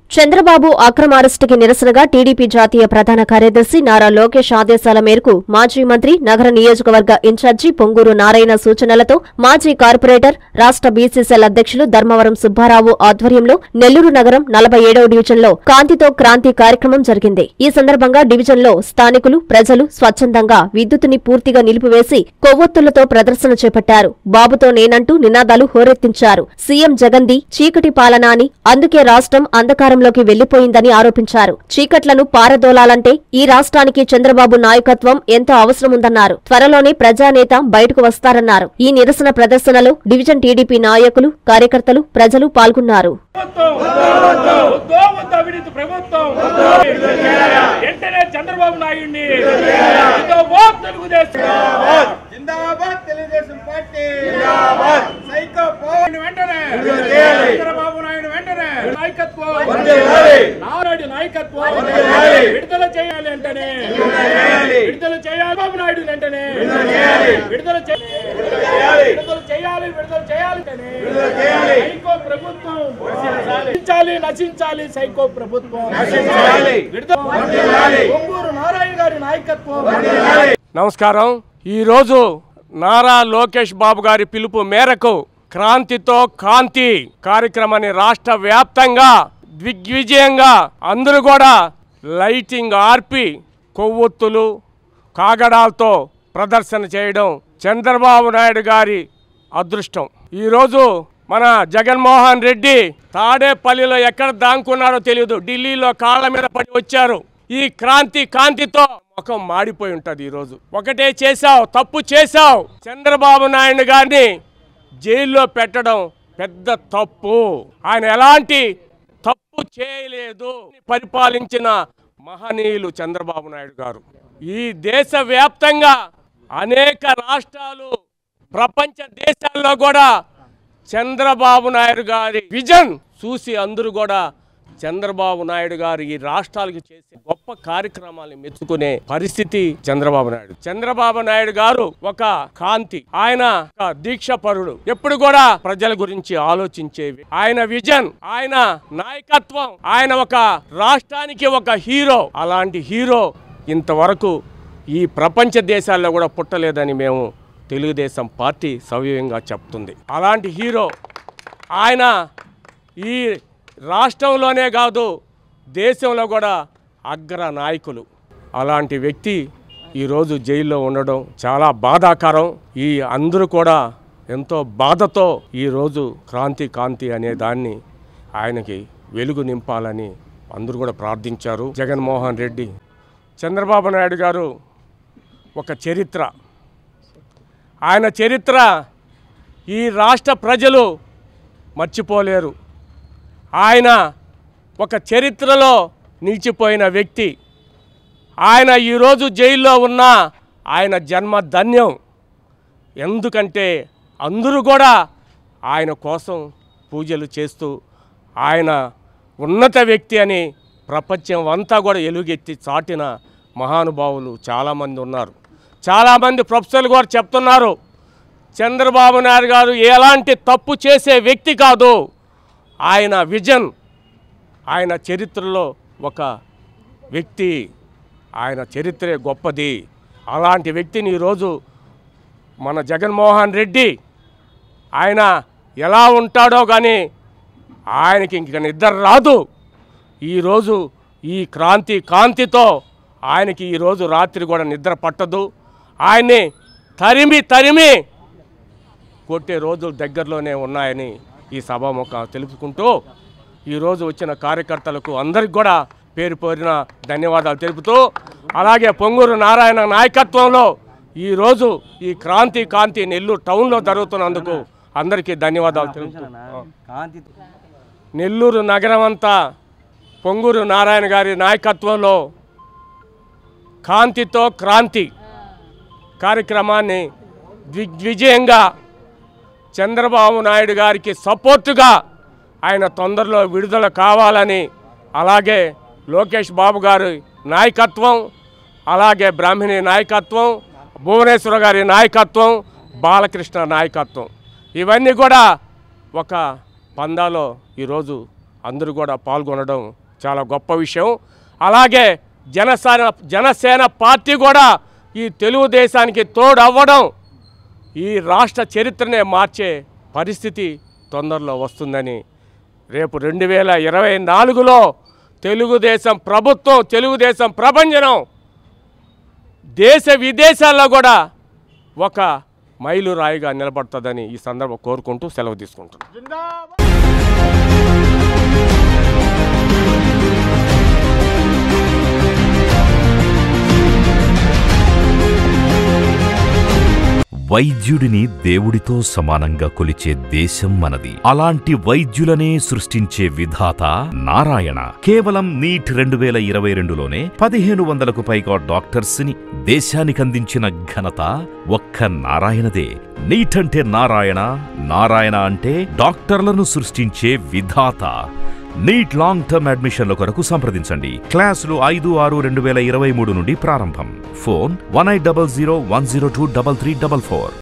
చంద్రబాబు అక్రమ అరెస్టుకి నిరసనగా టీడీపీ జాతీయ ప్రధాన కార్యదర్శి నారా లోకేష్ ఆదేశాల మేరకు మాజీ మంత్రి నగర నియోజకవర్గ ఇన్ఛార్జి పొంగూరు నారాయణ సూచనలతో మాజీ కార్పొరేటర్ రాష్ట్ర బీసీసీఎల్ అధ్యక్షులు ధర్మవరం సుబ్బారావు ఆధ్వర్యంలో నెల్లూరు నగరం నలభై ఏడవ డివిజన్లో కాంతితో క్రాంతి కార్యక్రమం జరిగింది ఈ సందర్భంగా డివిజన్లో స్థానికులు ప్రజలు స్వచ్ఛందంగా విద్యుత్తుని పూర్తిగా నిలిపివేసి కొవ్వొత్తులతో ప్రదర్శన చేపట్టారు బాబుతో నేనంటూ నినాదాలు హోరెత్తించారు సీఎం జగన్ది చీకటి పాలన అని అందుకే రాష్ట్రం అంధకారంలోకి వెళ్లిపోయిందని ఆరోపించారు చీకట్లను పారదోలాలంటే ఈ రాష్ట్రానికి చంద్రబాబు నాయకత్వం ఎంతో అవసరముందన్నారు త్వరలోనే ప్రజానేత బయటకు వస్తారన్నారు ఈ నిరసన ప్రదర్శనలో డివిజన్ టీడీపీ నాయకులు కార్యకర్తలు ప్రజలు పాల్గొన్నారు ప్రభుత్వం వద్దో వద్దు అవినీతి ప్రభుత్వం వెంటనే చంద్రబాబు నాయుడిని జిందాబాద్ తెలుగుదేశం జిందాబాద్ తెలుగుదేశం పార్టీ జిందాబాద్ సైకో పవన్ వెంటనే చంద్రబాబు నాయుడు వెంటనే నాయకత్వం నాయుడు నాయకత్వం విడుదల చేయాలి వెంటనే విడుదల చేయాలి బాబు నాయుడు వెంటనే విడుదల చే- విడుదల చేయాలి విడుదల చేయాలి వెంటనే సైకో ప్రభుత్వం నశించాలి నశించాలి సైకో ప్రభుత్వం విడుదల ఒంగూరు నారాయణ గారి నాయకత్వం నమస్కారం ఈరోజు నారా లోకేష్ బాబు గారి పిలుపు మేరకు క్రాంతితో కాంతి కార్యక్రమాన్ని రాష్ట్ర వ్యాప్తంగా దిగ్విజయంగా అందరూ కూడా లైటింగ్ ఆర్పి కొవ్వొత్తులు కాగడాలతో ప్రదర్శన చేయడం చంద్రబాబు నాయుడు గారి అదృష్టం ఈరోజు మన జగన్మోహన్ రెడ్డి తాడేపల్లిలో ఎక్కడ దాంకున్నారో తెలియదు ఢిల్లీలో కాళ్ళ మీద పడి వచ్చారు ఈ క్రాంతి కాంతితో ముఖం మాడిపోయి ఉంటది ఈరోజు ఒకటే చేశావు తప్పు చేశావు చంద్రబాబు నాయుడు గారిని జైల్లో పెట్టడం పెద్ద తప్పు ఆయన ఎలాంటి తప్పు చేయలేదు పరిపాలించిన మహనీయులు చంద్రబాబు నాయుడు గారు ఈ దేశ వ్యాప్తంగా అనేక రాష్ట్రాలు ప్రపంచ దేశాల్లో కూడా చంద్రబాబు నాయుడు గారి విజన్ చూసి అందరూ కూడా చంద్రబాబు నాయుడు గారు ఈ రాష్ట్రాలకు చేసే గొప్ప కార్యక్రమాలను మెచ్చుకునే పరిస్థితి చంద్రబాబు నాయుడు చంద్రబాబు నాయుడు గారు ఒక కాంతి ఆయన ఒక దీక్షపరుడు ఎప్పుడు కూడా ప్రజల గురించి ఆలోచించేవి ఆయన విజన్ ఆయన నాయకత్వం ఆయన ఒక రాష్ట్రానికి ఒక హీరో అలాంటి హీరో ఇంతవరకు ఈ ప్రపంచ దేశాల్లో కూడా పుట్టలేదని మేము తెలుగుదేశం పార్టీ సవ్యంగా చెప్తుంది అలాంటి హీరో ఆయన ఈ రాష్ట్రంలోనే కాదు దేశంలో కూడా అగ్ర నాయకులు అలాంటి వ్యక్తి ఈరోజు జైల్లో ఉండడం చాలా బాధాకరం ఈ అందరూ కూడా ఎంతో బాధతో ఈరోజు క్రాంతి కాంతి అనే దాన్ని ఆయనకి వెలుగు నింపాలని అందరూ కూడా ప్రార్థించారు జగన్మోహన్ రెడ్డి చంద్రబాబు నాయుడు గారు ఒక చరిత్ర ఆయన చరిత్ర ఈ రాష్ట్ర ప్రజలు మర్చిపోలేరు ఆయన ఒక చరిత్రలో నిలిచిపోయిన వ్యక్తి ఆయన ఈరోజు జైల్లో ఉన్న ఆయన జన్మ ధన్యం ఎందుకంటే అందరూ కూడా ఆయన కోసం పూజలు చేస్తూ ఆయన ఉన్నత వ్యక్తి అని ప్రపంచం అంతా కూడా ఎలుగెత్తి చాటిన మహానుభావులు చాలామంది ఉన్నారు చాలామంది ప్రొఫెసర్లు కూడా చెప్తున్నారు చంద్రబాబు నాయుడు గారు ఎలాంటి తప్పు చేసే వ్యక్తి కాదు ఆయన విజన్ ఆయన చరిత్రలో ఒక వ్యక్తి ఆయన చరిత్రే గొప్పది అలాంటి వ్యక్తిని ఈరోజు మన జగన్మోహన్ రెడ్డి ఆయన ఎలా ఉంటాడో కానీ ఆయనకి ఇంక నిద్ర రాదు ఈరోజు ఈ క్రాంతి కాంతితో ఆయనకి ఈరోజు రాత్రి కూడా నిద్ర పట్టదు ఆయన్ని తరిమి తరిమి కొట్టే రోజులు దగ్గరలోనే ఉన్నాయని ఈ సభాముఖ తెలుపుకుంటూ ఈరోజు వచ్చిన కార్యకర్తలకు అందరికి కూడా పేరు పేరిన ధన్యవాదాలు తెలుపుతూ అలాగే పొంగూరు నారాయణ నాయకత్వంలో ఈరోజు ఈ క్రాంతి కాంతి నెల్లూరు టౌన్లో జరుగుతున్నందుకు అందరికీ ధన్యవాదాలు తెలుపుతూ కాంతి నెల్లూరు నగరం అంతా పొంగూరు నారాయణ గారి నాయకత్వంలో కాంతితో క్రాంతి కార్యక్రమాన్ని దిగ్విజయంగా చంద్రబాబు నాయుడు గారికి సపోర్టుగా ఆయన తొందరలో విడుదల కావాలని అలాగే లోకేష్ బాబు గారి నాయకత్వం అలాగే బ్రాహ్మణి నాయకత్వం భువనేశ్వర గారి నాయకత్వం బాలకృష్ణ నాయకత్వం ఇవన్నీ కూడా ఒక పందాలో ఈరోజు అందరూ కూడా పాల్గొనడం చాలా గొప్ప విషయం అలాగే జనసేన జనసేన పార్టీ కూడా ఈ తెలుగుదేశానికి తోడు అవ్వడం ఈ రాష్ట్ర చరిత్రనే మార్చే పరిస్థితి తొందరలో వస్తుందని రేపు రెండు వేల ఇరవై నాలుగులో తెలుగుదేశం ప్రభుత్వం తెలుగుదేశం ప్రభంజనం దేశ విదేశాల్లో కూడా ఒక మైలురాయిగా నిలబడుతుందని ఈ సందర్భం కోరుకుంటూ సెలవు తీసుకుంటున్నాను జిందాబాద్ వైద్యుడిని దేవుడితో సమానంగా కొలిచే దేశం మనది అలాంటి వైద్యులనే సృష్టించే విధాత నారాయణ కేవలం నీట్ రెండు వేల ఇరవై రెండులోనే పదిహేను వందలకు పైగా డాక్టర్స్ ని దేశానికి అందించిన ఘనత ఒక్క నారాయణదే నీట్ అంటే నారాయణ నారాయణ అంటే డాక్టర్లను సృష్టించే విధాత నీట్ లాంగ్ టర్మ్ అడ్మిషన్ల కొరకు సంప్రదించండి క్లాసులు ఐదు ఆరు రెండు వేల ఇరవై మూడు నుండి ప్రారంభం phone one eight double zero one zero two double three double four